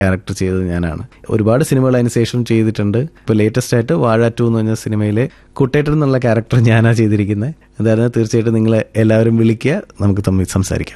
Character ചെയ്തത് ഞാനാണ് ഒരുപാട് സിനിമകൾ അതിന് ശേഷം ചെയ്തിട്ടുണ്ട് ഇപ്പോൾ ലേറ്റസ്റ്റ് ആയിട്ട് വാഴ ടു എന്ന് പറഞ്ഞ സിനിമയിലെ കുട്ടേട്ടൻ എന്നുള്ള ക്യാരക്ടർ ഞാനാണ് ചെയ്തിരിക്കുന്നത് എന്തായാലും തീർച്ചയായിട്ടും നിങ്ങൾ എല്ലാവരും വിളിക്കുക നമുക്ക് തമ്മിൽ സംസാരിക്കാം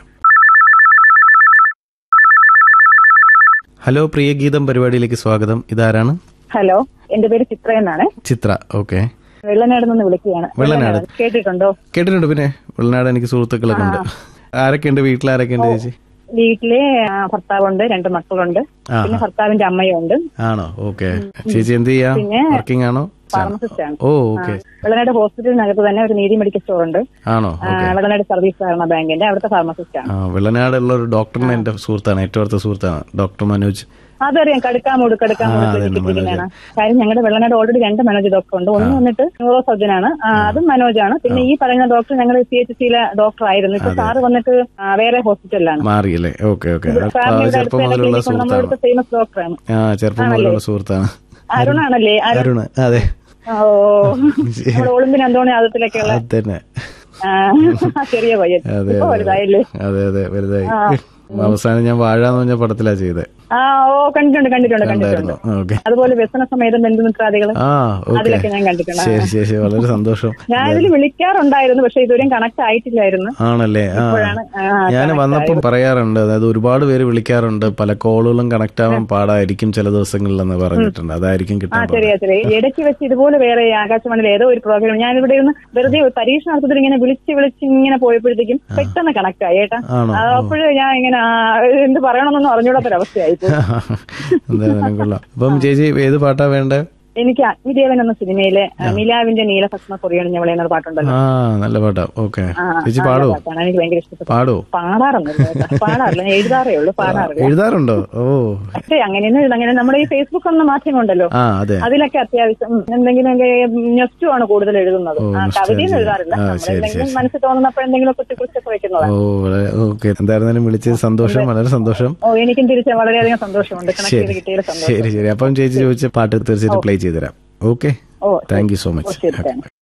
ഹലോ പ്രിയ ഗീതം പരിപാടിയിലേക്ക് സ്വാഗതം ഇതാരാണ് ഹലോ എന്റെ പേര് ചിത്ര എന്നാണ് ചിത്ര ഓക്കെ വെള്ളനാട് നിന്ന് വിളിക്കുകയാണ് വെള്ളനാട്. കേട്ടിട്ടുണ്ടോ കേട്ടിട്ടുണ്ട് പിന്നെ വെള്ളനാട് എനിക്ക് സുഹൃത്തുക്കളൊക്കെ ഉണ്ട് ആരൊക്കെയുണ്ട് വീട്ടിൽ ആരൊക്കെയുണ്ട് ചേച്ചി വീട്ടിലെ ആ, ഭർത്താവുണ്ട് രണ്ട് മക്കളുണ്ട് ആ. പിന്നെ ഭർത്താവിന്റെ അമ്മയുണ്ട് ആണോ ഓക്കെ ചേച്ചി എന്ത് ചെയ്യാ പിന്നെ വർക്കിംഗ് ആണോ ഫാർമസിസ്റ്റ് ആണ് ഓ ഓക്കെ വെള്ളനാട് ഹോസ്പിറ്റലിനകത്ത് തന്നെ ഒരു നീതി മെഡിക്കൽ സ്റ്റോർ ഉണ്ട് ആണോ ആ, വെള്ളനാട് സർവീസ് സഹകരണ ബാങ്കിന്റെ അവിടുത്തെ ഫാർമസിസ്റ്റ് ആണ് ആ വെള്ളനാടുള്ള ഒരു ഡോക്ടറിനെ എന്റെ സുഹൃത്താണ് ഏറ്റവും അടുത്ത സുഹൃത്താണ് ഡോക്ടർ മനോജ് അതറിയാം കടുക്കാമൂട് കടുക്കാമൂട് ആ, അതന്നെ, ക്ലിനിക്കിലാണ് കാര്യം ഞങ്ങളുടെ വെള്ളനാട് ഓൾറെഡി രണ്ട് മനോജ് ഡോക്ടർ ഉണ്ട് ഒന്ന് വന്നിട്ട് ന്യൂറോ സർജൻ ആണ് ആ, അതും മനോജാണ് പിന്നെ ഈ പറയുന്ന ഡോക്ടർ ഞങ്ങൾ സി എച്ച് സിയിലെ ഡോക്ടർ ആയിരുന്നു ഇപ്പൊ സാറ് വന്നിട്ട് ആ, വേറെ ഹോസ്പിറ്റലിലാണ് മാറിയല്ലേ ഓക്കെ ഓക്കെ ഫാമിലിയുടെ ചെറുപ്പം അടുത്ത് മുതലുള്ള ക്ലിനിക് നമ്മുടെ സുഹൃത്താണ് അടുത്ത ഫേമസ് ഡോക്ടറാണ് ആ ചെറുപ്പം മുതലുള്ള സുഹൃത്താണ് അരുണാണല്ലേ അരുൺ അരുണ് അതെ ഓ നമ്മുടെ ഒളിമ്പിന് അന്തോണി ആദത്തിലൊക്കെയുള്ള അത് തന്നെ ആ, ചെറിയ പയ്യൻ അതെ ഇപ്പൊ വലുതായില്ലേ അതെ അതെ വലുതായി അവസാനം ഞാൻ വാഴ എന്ന് പറഞ്ഞ പടത്തിലാ ചെയ്തേ ആ ഓ കണ്ടിട്ടുണ്ട് കണ്ടിട്ടുണ്ട് കണ്ടിട്ടുണ്ട് ഉണ്ടായിരുന്നു ഓക്കെ അതുപോലെ വ്യസന സമേതം ബന്ധുമിത്രാദികൾ ആ ഓക്കെ അതിലൊക്കെ ഞാൻ കണ്ടിട്ടുണ്ട് ശരി ശരി ശരി വളരെ സന്തോഷം ഞാൻ ഇതിൽ വിളിക്കാറുണ്ടായിരുന്നു പക്ഷെ ഇതുവരെയും കണക്ട് ആയിട്ടില്ലായിരുന്നു ആണല്ലേ ആ ഇപ്പോഴാണ് ആ, ഞാൻ വന്നപ്പം പറയാറുണ്ട് അതായത് ഒരുപാട് പേര് വിളിക്കാറുണ്ട് പല കോളുകളും കണക്ട് ആവാൻ പാടായിരിക്കും ചില ദിവസങ്ങളിലെന്ന് പറഞ്ഞിട്ടുണ്ട് അതായിരിക്കും ആ കിട്ടാൻ പാട്. ചെറിയ ചെറിയ ഇടയ്ക്ക് വെച്ച് ഇതുപോലെ വേറെ ആകാശവാണിയിൽ ഏതോ ഒരു പ്രോഗ്രാം ഞാൻ ഇവിടെ ഇരുന്ന് വെറുതെ ഒരു പരീക്ഷണാർത്ഥത്തിൽ ഇങ്ങനെ വിളിച്ച് വിളിച്ച് ഇങ്ങനെ പോയപ്പോഴത്തേക്കും പെട്ടെന്ന് കണക്ട് ആയി ഏട്ടാ ആണോ അപ്പോഴും ഞാൻ ഇങ്ങനെ ആ, എന്ത് പറയണമെന്നൊന്നും അറിഞ്ഞൂടാത്തൊരവസ്ഥയായി പോയി. എന്തായാലും കൊള്ളാം അപ്പം ചേച്ചി ഏത് പാട്ടാ വേണ്ടേ എനിക്ക് അഗ്നിദേവൻ എന്ന സിനിമയിലെ ആ, നിലാവിന്റെ നീലഭസ്മ കൊറിയണിഞ്ഞവളെ എന്നൊരു പാട്ടുണ്ടല്ലോ ആ നല്ല പാട്ടാ ഓക്കെ ആ, ചേച്ചി ആ, പാടോ നല്ല പാട്ടാണ് എനിക്ക് ഭയങ്കര ഇഷ്ടപ്പെട്ടു പാടോ പാടാറൊന്നുമില്ല കേട്ടോ. പാടാറില്ല ഞാൻ എഴുതാറേ ഉള്ളൂ പാടാറില്ല എഴുതാറുണ്ടോ ഓ പക്ഷേ അങ്ങനെയൊന്നും എഴുത- അങ്ങനെ നമ്മുടെ ഈ ഫേസ്ബുക്ക് എന്ന മാധ്യമമുണ്ടല്ലോ ആ അതെ അതിലൊക്കെ അത്യാവശ്യം ഉം, എന്തെങ്കിലും നെസ്റ്റു ആണ് കൂടുതൽ എഴുതുന്നത് ഓ, ആ, നെസ്റ്റു കവിതയൊന്നും ആണ്. എഴുതാറില്ല ആ, നമ്മൾ ശരി, എന്തെങ്കിലും ശരി. മനസ്സിൽ തോന്നുന്നപ്പോൾ എന്തെങ്കിലും കുത്തി കുറിച്ചൊക്കെ വെക്കുന്നതാണ് ഓ വളരെ ഓക്കെ എന്തായിരുന്നാലും വിളിച്ചത് സന്തോഷം വളരെ സന്തോഷം ഓ എനിക്കും തിരിച്ച് വളരെയധികം സന്തോഷമുണ്ട് കണക്ട് ചെയ്ത് ശരി കിട്ടിയത് സന്തോഷം ശരി ശരി അപ്പം ചേച്ചി ചോദിച്ച പാട്ട് തീർച്ചയായിട്ടും പ്ലേ ചെയ്തുതരാം okay oh thank you so oh, much ശരി താങ്ക്